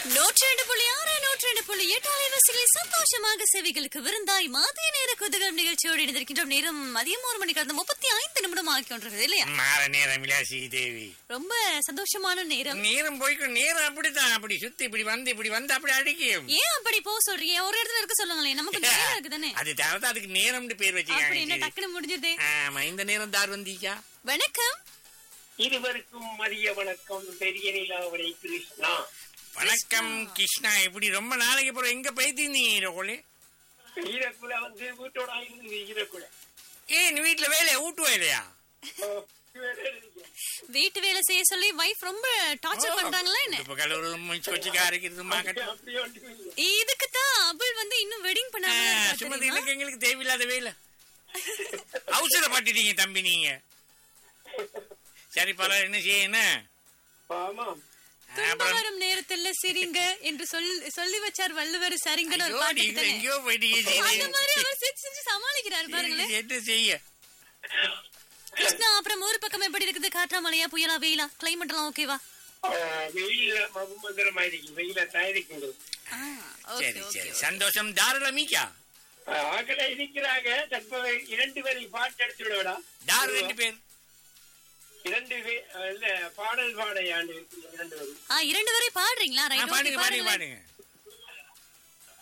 நூற்றி ரெண்டு புள்ளி ஆறு நூற்றி ரெண்டு புள்ளி எட்டு அலைவரிசைகளை சந்தோஷமாக செவிகளுக்கு விருந்தாய் மதிய நேர குதகலம் நிகழ்ச்சியோடு இணைந்திருக்கின்றோம் நேரம் மதியம் ஒரு மணிக்கு கடந்த முப்பத்தி ஐந்து நிமிடம் ஆகி கொண்டிருக்கிறது இல்லையா மாற நேரம் விலாசி தேவி ரொம்ப சந்தோஷமான நேரம் நேரம் போய்க்கு நேரம் அப்படித்தான் அப்படி சுத்தி இப்படி வந்து இப்படி வந்து அப்படி அடிக்கும் ஏன் அப்படி போக சொல்றீங்க ஒரு இடத்துல இருக்க சொல்லுங்களேன் நமக்கு கொஞ்சம் நேரம் இருக்குதானே அது தவிர அதுக்கு நேரம்னு பேர் அப்படி என்ன வச்சுக்காங்க டக்குன்னு முடிஞ்சதே ஆமா இந்த நேரம் தார் வந்தீக்கா வணக்கம் இருவருக்கும் மதிய வணக்கம் பெரிய நிலாவரை கிருஷ்ணா வணக்கம் கிருஷ்ணா இப்படி ரொம்ப நாளைக்கு அப்புறம் எங்க போய்த்திருந்தீங்க கோழி ஈரக்குல வந்து வீட்டோட இருந்து ஈரக்குல ஏன் வீட்டுல வேலையா ஊட்டு வேலையா வீட்டு வேலை செய்ய சொல்லி வைஃப் ரொம்ப டார்ச்சர் பண்றாங்களா என்ன இப்ப கலவரம் முடிச்சு வச்சு அரைக்கிறது மாக்கட்டும் அப்படி ஒன்றும் இல்லை. இதுக்கு தான் அபுல் வந்து இன்னும் வெட்டிங் சும்மா பண்ணாங்க எனக்கு எங்களுக்கு தேவையில்லாத வேலை அவசரப்பட்டுட்டீங்க தம்பி நீங்க சரி பரவாயில்ல என்ன செய்யணும் ஆமாம் துன்ப அப்புறம் வரும் நேரத்துல சிரிங்க என்று சொல்- சொல்லி வச்சார் வள்ளுவர் சரிங்கன்னு ஒரு ஐயோ, பாட்டு நீங்க தானே? எங்கேயோ போயிட்டீங்க அந்த மாதிரி சரி. அவர் சிரிச்சு சிரிச்சு சமாளிக்கிறாரு பாருங்களேன் சரி, என்ன செய்ய கிருஷ்ணா அப்புறம் ஒரு பக்கம் எப்படி இருக்குது காற்றா மழையா புயலா வெயிலா கிளைமேட் எல்லாம் ஓகேவா ஆஹ், வெயில்ல மகுமந்திரமா இருக்கு வெயில தயாரிக்கின்றது சரி சரி சந்தோஷம் தாராளமிக்கா ஆகல இருக்கிறாங்க தற்போது இரண்டு பேரை பாட்டு எடுத்து விடவிடா தாரு ரெண்டு பேர் இரண்டு பேர் இல்ல பாடல் பாடையாண்டு இரண்டு பேரும் ஆ இரண்டு வரை பாடுறீங்களா ஆ, ரைட் ஓகே பாடுங்க பாடுங்க பாருங்க பாடுங்க